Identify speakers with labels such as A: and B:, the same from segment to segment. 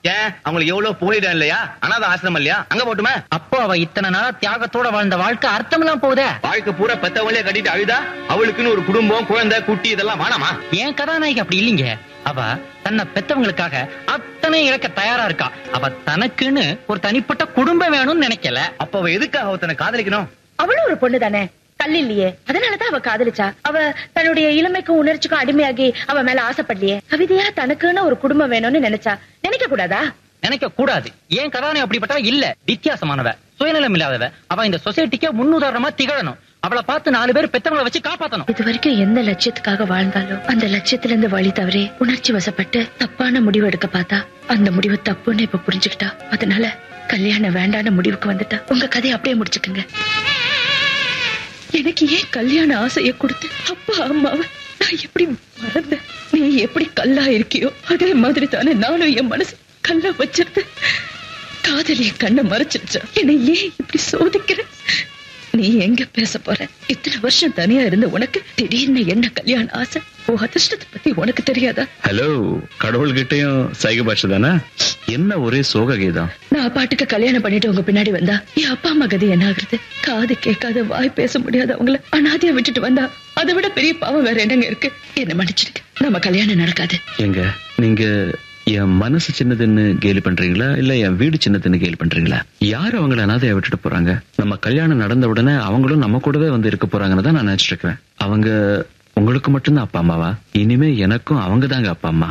A: ஏன் அவங்களுக்கு எவ்வளவு போயிடம் இல்லையா அனாத ஆசிரமம் இல்லையா அங்க போட்டுமே
B: அப்போ அவ இத்தனை நாளா தியாகத்தோட வாழ்ந்த வாழ்க்கை அர்த்தமெல்லாம் போகுதே
A: வாழ்க்கை பூரா பெத்தவங்களே கட்டிட்டு அழுதா அவளுக்குன்னு ஒரு குடும்பம் குழந்தை குட்டி இதெல்லாம் வேணாமா
B: ஏன் கதாநாயகி அப்படி இல்லைங்க அவ தன்னை பெத்தவங்களுக்காக அத்தனை இழக்க தயாரா இருக்கா அவ தனக்குன்னு ஒரு தனிப்பட்ட குடும்பம் வேணும்னு நினைக்கல
A: அப்ப அவ எதுக்காக ஒருத்தனை காதலிக்கணும்
C: அவளும் ஒரு பொண்ணு தானே கல் இல்லையே அதனாலதான் அவ காதலிச்சா அவ தன்னுடைய இளமைக்கும் உணர்ச்சிக்கும் அடிமையாகி அவ மேல ஆசைப்படலையே கவிதையா தனக்குன்னு ஒரு குடும்பம் வேணும்னு நினைச்சா நினைக்க கூடாதா
B: நினைக்க கூடாது ஏன் கதாநாயகி அப்படிப்பட்டவ இல்ல வித்தியாசமானவ சுயநலம் இல்லாதவ அவ இந்த சொசைட்டிக்கே முன்னுதாரணமா திகழணும் அவளை பார்த்து நாலு பேர் பெத்தவங்களை வச்சு காப்பாத்தணும்
C: இது வரைக்கும் எந்த லட்சியத்துக்காக வாழ்ந்தாலும் அந்த லட்சியத்துல இருந்து வழி தவறி உணர்ச்சி வசப்பட்டு தப்பான முடிவு எடுக்க பார்த்தா அந்த முடிவு தப்புன்னு இப்ப புரிஞ்சுக்கிட்டா அதனால கல்யாணம் வேண்டான முடிவுக்கு வந்துட்டா உங்க கதையை அப்படியே முடிச்சுக்குங்க எனக்கு ஏன் கல்யாண ஆசையை கொடுத்து அப்பா அம்மாவை நான் எப்படி மறந்தேன் நீ எப்படி கல்லா இருக்கியோ அதே மாதிரி தானே நானும் என் மனசு கல்லா வச்சிருந்தேன் காதல் என் கண்ணை மறைச்சிருச்சா என்னை ஏன் இப்படி சோதிக்கிற நீ எங்க பேச போற இத்தனை வருஷம் தனியா இருந்த உனக்கு திடீர்னு என்ன கல்யாண ஆசை உன் அதிர்ஷ்டத்தை பத்தி உனக்கு தெரியாதா
D: ஹலோ கடவுள்கிட்டயும் சைக பாஷை தானே என்ன ஒரே சோக கீதம்
C: நான் பாட்டுக்கு கல்யாணம் பண்ணிட்டு உங்க பின்னாடி வந்தா என் அப்பா அம்மா கதி என்ன ஆகுறது காது கேட்காத வாய் பேச முடியாத அவங்கள அனாதையா விட்டுட்டு வந்தா அதை விட பெரிய பாவம் வேற என்னங்க இருக்கு என்ன மன்னிச்சிடுங்க நம்ம கல்யாணம் நடக்காது
D: எங்க நீங்க என் மனசு சின்னதுன்னு கேலி பண்றீங்களா இல்ல என் வீடு சின்னதுன்னு கேலி பண்றீங்களா யார் அவங்கள அனாதையா விட்டுட்டு போறாங்க நம்ம கல்யாணம் நடந்த உடனே அவங்களும் நம்ம கூடவே வந்து இருக்க போறாங்கன்னு தான் நான் நினைச்சிட்டு இருக்கிறேன் அவங்க உங்களுக்கு மட்டும்தான் அப்பா அம்மாவா இனிமே எனக்கும் அவங்க தாங்க அப்பா அம்மா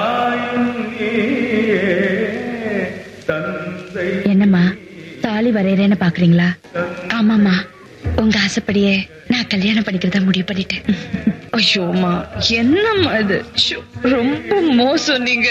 C: என்னம்மா தாலி வரையறேன்னு பாக்குறீங்களா ஆமாமா உங்க ஆசைப்படியே நான் கல்யாணம் பண்ணிக்கிறதா முடிவு பண்ணிட்டேன் ஐயோமா என்னம்மா இது ஷோ, ரொம்ப மோசம் நீங்க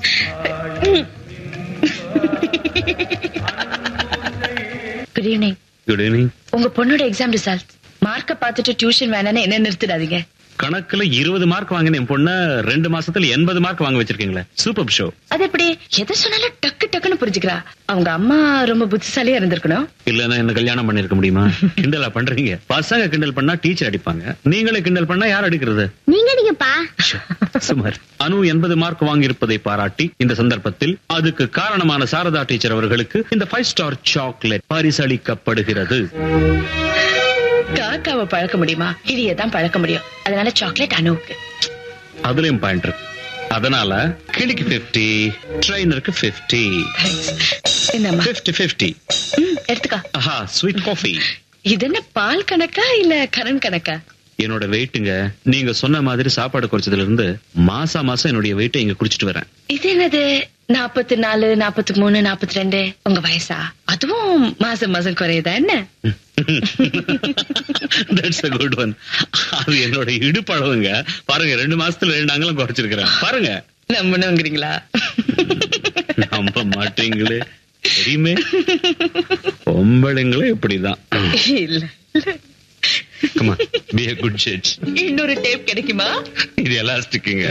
C: குட் ஈவினிங்
D: குட் ஈவினிங்
C: உங்க பொண்ணோட எக்ஸாம் ரிசல்ட் மார்க்க பார்த்துட்டு டியூஷன் வேணான்னு என்ன நிறுத்திடாதீங்க
D: கணக்குல இருபது மார்க் வாங்கின என் பொண்ண ரெண்டு மாசத்துல எண்பது மார்க் வாங்க வச்சிருக்கீங்களே சூப்பர் ஷோ
C: அது எப்படி எதை சொன்னாலும் டக்கு டக்குன்னு புரிஞ்சுக்கிறா அவங்க அம்மா ரொம்ப புத்திசாலியா இருந்திருக்கணும்
D: இல்லன்னா என்ன கல்யாணம் பண்ணிருக்க முடியுமா கிண்டலா பண்றீங்க பசங்க கிண்டல் பண்ணா டீச்சர் அடிப்பாங்க நீங்களே கிண்டல் பண்ணா யார் அடிக்கிறது
C: நீங்க நீங்கப்பா
D: சுமார் அனு எண்பது மார்க் வாங்கியிருப்பதை பாராட்டி இந்த சந்தர்ப்பத்தில் அதுக்கு காரணமான சாரதா டீச்சர் அவர்களுக்கு இந்த ஃபைவ் ஸ்டார் சாக்லேட் பரிசளிக்கப்படுகிறது
C: காக்காவை பழக்க முடியுமா கிளியை தான் பழக்க முடியும் அதனால சாக்லேட் அணுவுக்கு
D: அதுலயும் பாயிண்ட் இருக்கு அதனால கிளிக்கு 50 ட்ரெயினருக்கு 50
C: என்னம்மா
D: 50 50
C: ம், எடுத்துக்கோ
D: ஆஹா ஸ்வீட் காஃபி
C: இது என்ன பால் கணக்கா இல்ல கரண் கணக்கா
D: என்னோட வெயிட்டுங்க நீங்க சொன்ன மாதிரி சாப்பாடு குறைச்சதுல இருந்து மாசா மாசம் என்னுடைய வெயிட்டை இங்க குடிச்சிட்டு வரேன்
C: இது என்னது நாற்பத்தி நாலு நாற்பத்தி மூணு நாற்பத்தி ரெண்டு உங்க வயசா அதுவும் மாசம் மாசம் குறையுதா என்ன
D: தட்ஸ் a குட் ஒன் அது என்னோட இடுப்பளவுங்க பாருங்க ரெண்டு மாசத்துல ரெண்டு அங்கலம் குறைச்சிருக்கிறேன் பாருங்க
C: நம்பணுங்கிறீங்களா
D: நம்ப மாட்டீங்களே தெரியுமே பொம்பளைங்களே இப்படிதான்
C: இல்ல
D: கமா பி a குட் ஜட்ஜ்
C: இன்னொரு டேப் கிடைக்குமா
D: இது எலாஸ்டிக்குங்க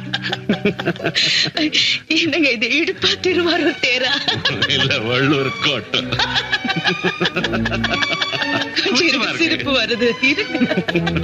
C: என்னங்க இது இடுப்பா திருவாரூர் தேரா
D: இல்ல வள்ளூர் கோட்டம்
C: சிரிப்பு வருது இருங்க